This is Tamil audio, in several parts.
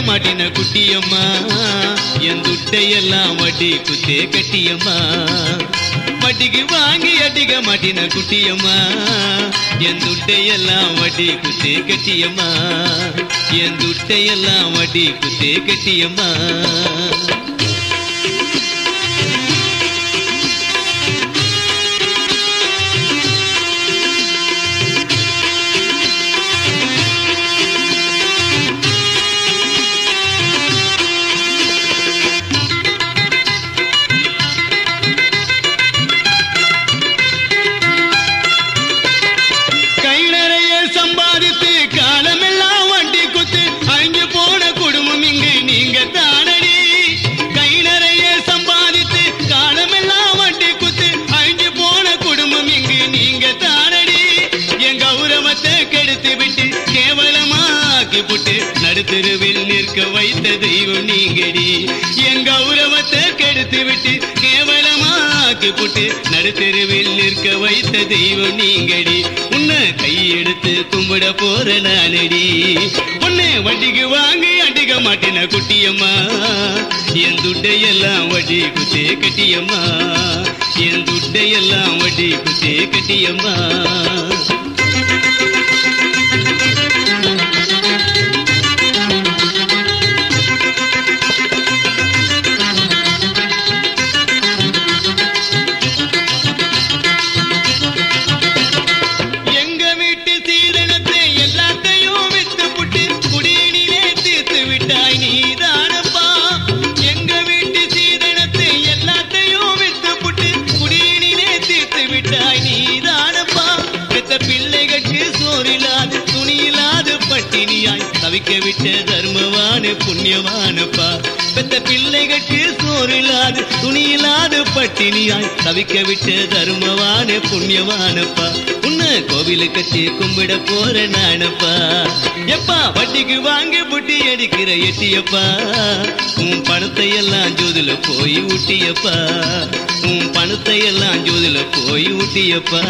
மாட்டின குட்டியம்மா என் துட்டையெல்லாம் வட்டி குத்தே கட்டியம்மா வட்டிக்கு வாங்கி அடிக்க மாட்டின குட்டியம்மா என் துட்டையெல்லாம் வட்டி குத்தே கட்டியம்மா என் துட்டையெல்லாம் வட்டி குத்தே கட்டியம்மா கை நிறைய சம்பாதித்து காலமெல்லாம் வண்டி குத்து அழிஞ்சு போன குடும்பம் இங்கு நீங்க தானடி கை நிறைய சம்பாதித்து காலமெல்லாம் வண்டி குத்து அழிஞ்சு போன குடும்பம் இங்கு நீங்க தானடி என் கௌரவத்தை கெடுத்து விட்டு கேவலமாக்கி புட்டு நடுத்தருவில் நிற்க வைத்த தெய்வம் நீங்கடி என் கௌரவத்தை கெடுத்து விட்டு கேவலமாக்கி புட்டு நடுத்தருவில் நிற்க வைத்த தெய்வம் நீங்கடி உன்னை கையெடுத்து கும்பிட போற நானடி உன்னை வட்டிக்கு வாங்கி அடிக்க மாட்டேன குட்டியம்மா என் துட்டையெல்லாம் வட்டி குத்தே கட்டியம்மா என் துட்டையெல்லாம் வட்டி குத்தே கட்டியம்மா எங்க வீட்டு சீதனத்தை எல்லாத்தையும் வித்து புட்டு குடியினிலே தீர்த்து விட்டாய் நீதானப்பா எங்க வீட்டு சீதனத்தை எல்லாத்தையும் வித்து புட்டு குடியினிலே தீர்த்து விட்டாய் நீதானப்பா பெத்த பிள்ளைகளுக்கு சோறில்லாது துணியில்லாது பட்டினியாய் தவிக்க விட்ட தர்மவான புண்ணியவானப்பா பெத்த பிள்ளைகளுக்கு சோறில்லாது துணியில்லாது பட்டினியாய் தவிக்க விட்ட தர்மவான புண்ணியவானப்பா உன்னை கோவிலு கட்டி கும்பிட போற நானப்பா எப்பா வட்டிக்கு வாங்கி புட்டி அடிக்கிற எட்டியப்பா உன் பணத்தை எல்லாம் ஜோதில போய் ஊட்டியப்பா உன் பணத்தை எல்லாம் ஜோதில போய் ஊட்டியப்பா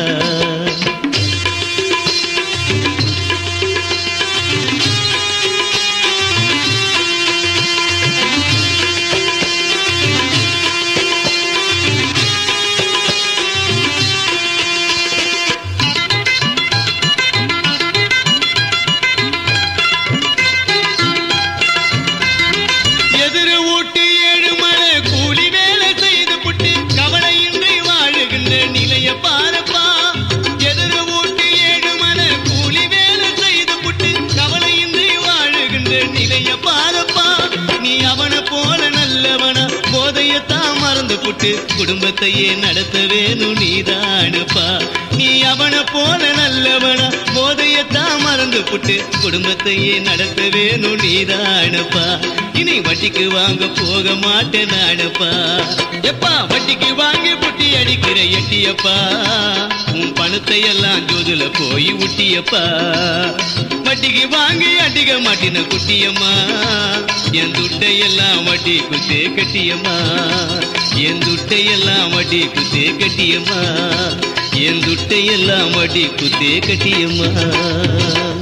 எதிர ஊட்டு ஏழு மலை கூலி வேலை செய்து புட்டு கவலையின்றி வாழுகின்ற நிலைய பாரப்பா எதிர ஊட்டு ஏழு மலை கூலி வேலை செய்து புட்டு கவலையின்றி வாழுகின்ற நிலைய பாரப்பா நீ அவனை போல நல்லவனா போதையத்தான் மறந்து புட்டு குடும்பத்தையே நடத்த வேணும் நீதானப்பா நீ அவனை போல நல்லவனா போதையத்தான் மறந்து புட்டு குடும்பத்தையே நடத்த வேணும் நீதானப்பா இனி வட்டிக்கு வாங்க போக மாட்டேன் நானப்பா எப்பா வட்டிக்கு வாங்கி புட்டி அடிக்கிற எட்டியப்பா உன் பணத்தை எல்லாம் ஜோதுல போய் ஊட்டியப்பா வட்டிக்கு வாங்கி அடிக்க மாட்டின குட்டியம்மா என் துட்டை எல்லாம் வட்டி குத்தே கட்டியம்மா என் துட்டை எல்லாம் வட்டி குத்தே கட்டியம்மா என் துட்டை எல்லாம் வட்டி குத்தே கட்டியம்மா